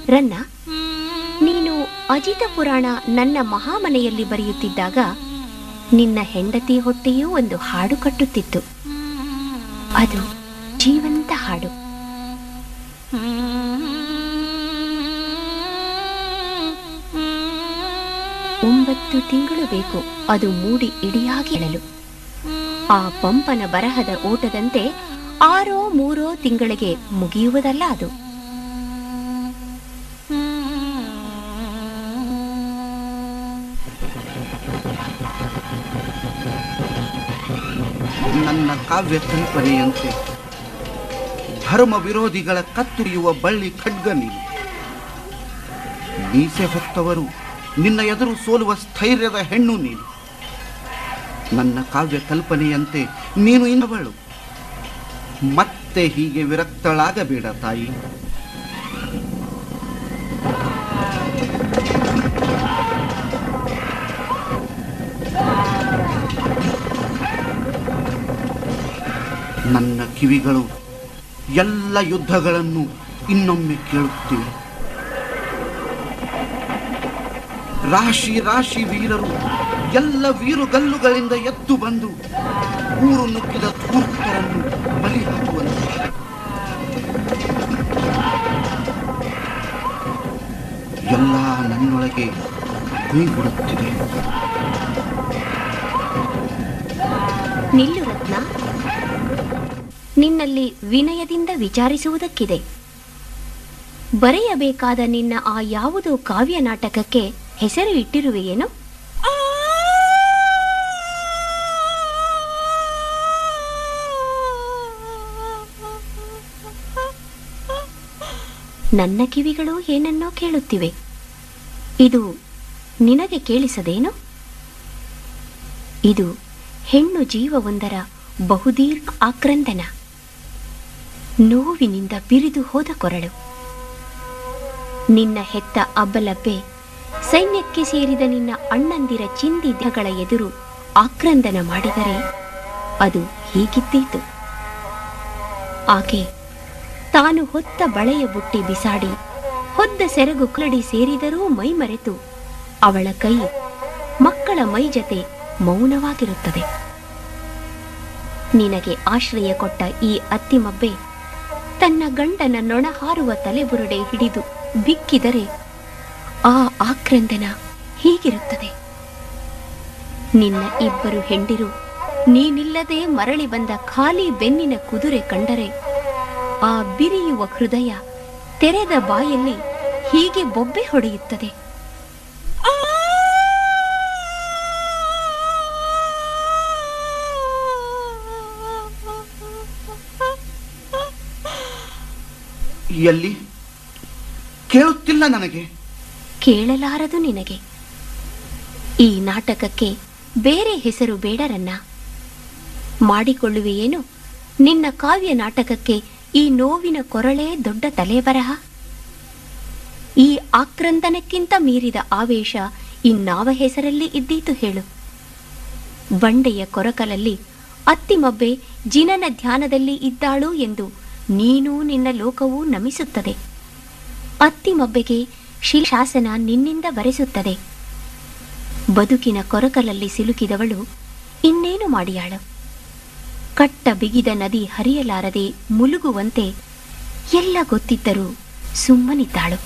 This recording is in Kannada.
ರನ್ನ ನೀನು ಅಜಿತ ಪುರಾಣ ನನ್ನ ಮಹಾಮನೆಯಲ್ಲಿ ಬರೆಯುತ್ತಿದ್ದಾಗ ನಿನ್ನ ಹೆಂಡತಿ ಹೊಟ್ಟೆಯೂ ಒಂದು ಹಾಡು ಕಟ್ಟುತ್ತಿತ್ತು ಅದು ಜೀವಂತ ಹಾಡು ಒಂಬತ್ತು ತಿಂಗಳು ಬೇಕು ಅದು ಮೂಡಿ ಇಡಿಯಾಗಿ ಎಳಲು ಆ ಪಂಪನ ಬರಹದ ಓಟದಂತೆ ಆರೋ ಮೂರೋ ತಿಂಗಳಿಗೆ ಮುಗಿಯುವುದಲ್ಲ ಅದು ನನ್ನ ಕಾವ್ಯ ಕಲ್ಪನೆಯಂತೆ ಧರ್ಮ ವಿರೋಧಿಗಳ ಕತ್ತುರಿಯುವ ಬಳ್ಳಿ ಖಡ್ಗ ನೀನು ಮೀಸೆ ಹೊತ್ತವರು ನಿನ್ನ ಎದುರು ಸೋಲುವ ಸ್ಥೈರ್ಯದ ಹೆಣ್ಣು ನೀನು ನನ್ನ ಕಾವ್ಯ ಕಲ್ಪನೆಯಂತೆ ನೀನು ಇನ್ನವಳು ಮತ್ತೆ ಹೀಗೆ ವಿರಕ್ತಳಾಗಬೇಡ ತಾಯಿ ನನ್ನ ಕಿವಿಗಳು ಎಲ್ಲ ಯುದ್ಧಗಳನ್ನು ಇನ್ನೊಮ್ಮೆ ಕೇಳುತ್ತಿವೆ ರಾಶಿ ರಾಶಿ ವೀರರು ಎಲ್ಲ ವೀರುಗಲ್ಲುಗಳಿಂದ ಎದ್ದು ಬಂದು ಊರು ನುಗ್ಗಿದ ಧೂರ್ತರನ್ನು ಬಲಿ ಹಾಕುವಂತೆ ಎಲ್ಲ ನನ್ನೊಳಗೆ ಗುಯ್ಗುಡುತ್ತಿದೆ ನಿಲ್ಲು ರತ್ನ ನಿನ್ನಲ್ಲಿ ವಿನಯದಿಂದ ವಿಚಾರಿಸುವುದಕ್ಕಿದೆ ಬರೆಯಬೇಕಾದ ನಿನ್ನ ಆ ಯಾವುದೋ ಕಾವ್ಯ ನಾಟಕಕ್ಕೆ ಹೆಸರು ಇಟ್ಟಿರುವೆಯೇನು ನನ್ನ ಕಿವಿಗಳು ಏನನ್ನೋ ಕೇಳುತ್ತಿವೆ ಇದು ನಿನಗೆ ಕೇಳಿಸದೇನು ಇದು ಹೆಣ್ಣು ಜೀವವೊಂದರ ಬಹುದೀರ್ಘ ಆಕ್ರಂದನ ನೋವಿನಿಂದ ಬಿರಿದು ಹೋದ ಕೊರಳು ನಿನ್ನ ಹೆತ್ತ ಅಬ್ಬಲಬ್ಬೆ ಸೈನ್ಯಕ್ಕೆ ಸೇರಿದ ನಿನ್ನ ಅಣ್ಣಂದಿರ ಚಿಂದಿದ್ದಗಳ ಎದುರು ಆಕ್ರಂದನ ಮಾಡಿದರೆ ಅದು ಹೀಗಿದ್ದೀತು ಆಕೆ ತಾನು ಹೊತ್ತ ಬಳೆಯ ಬುಟ್ಟಿ ಬಿಸಾಡಿ ಹೊದ್ದ ಸೆರಗು ಕರಡಿ ಸೇರಿದರೂ ಮೈಮರೆತು ಅವಳ ಕೈ ಮಕ್ಕಳ ಮೈ ಜತೆ ಮೌನವಾಗಿರುತ್ತದೆ ನಿನಗೆ ಆಶ್ರಯ ಕೊಟ್ಟ ಈ ಅತ್ತಿಮಬ್ಬೆ ತನ್ನ ಗಂಡನ ನೊಣ ಹಾರುವ ತಲೆಬುರುಡೆ ಹಿಡಿದು ಬಿಕ್ಕಿದರೆ ಆ ಆಕ್ರಂದನ ಹೀಗಿರುತ್ತದೆ ನಿನ್ನ ಇಬ್ಬರು ಹೆಂಡಿರು ನೀನಿಲ್ಲದೆ ಮರಳಿ ಬಂದ ಖಾಲಿ ಬೆನ್ನಿನ ಕುದುರೆ ಕಂಡರೆ ಆ ಬಿರಿಯುವ ಹೃದಯ ತೆರೆದ ಬಾಯಲ್ಲಿ ಹೀಗೆ ಬೊಬ್ಬೆ ಹೊಡೆಯುತ್ತದೆ ಎಲ್ಲಿ ಕೇಳುತ್ತಿಲ್ಲ ನನಗೆ ಕೇಳಲಾರದು ನಿನಗೆ ಈ ನಾಟಕಕ್ಕೆ ಬೇರೆ ಹೆಸರು ಬೇಡರನ್ನ ಮಾಡಿಕೊಳ್ಳುವೆಯೇನು ನಿನ್ನ ಕಾವ್ಯ ನಾಟಕಕ್ಕೆ ಈ ನೋವಿನ ಕೊರಳೇ ದೊಡ್ಡ ತಲೆಬರಹ ಈ ಆಕ್ರಂದನಕ್ಕಿಂತ ಮೀರಿದ ಆವೇಶ ಇನ್ನಾವ ಹೆಸರಲ್ಲಿ ಇದ್ದೀತು ಹೇಳು ಬಂಡೆಯ ಕೊರಕಲಲ್ಲಿ ಅತ್ತಿಮಬ್ಬೆ ಜಿನನ ಧ್ಯಾನದಲ್ಲಿ ಇದ್ದಾಳು ಎಂದು ನೀನೂ ನಿನ್ನ ಲೋಕವೂ ನಮಿಸುತ್ತದೆ ಅತ್ತಿಮಬ್ಬೆಗೆ ಶಿಲ್ಶಾಸನ ನಿನ್ನಿಂದ ಬರೆಸುತ್ತದೆ ಬದುಕಿನ ಕೊರಕಲಲ್ಲಿ ಸಿಲುಕಿದವಳು ಇನ್ನೇನು ಮಾಡಿಯಾಳು ಕಟ್ಟ ಬಿಗಿದ ನದಿ ಹರಿಯಲಾರದೆ ಮುಲುಗುವಂತೆ ಎಲ್ಲ ಗೊತ್ತಿದ್ದರೂ ಸುಮ್ಮನಿದ್ದಾಳು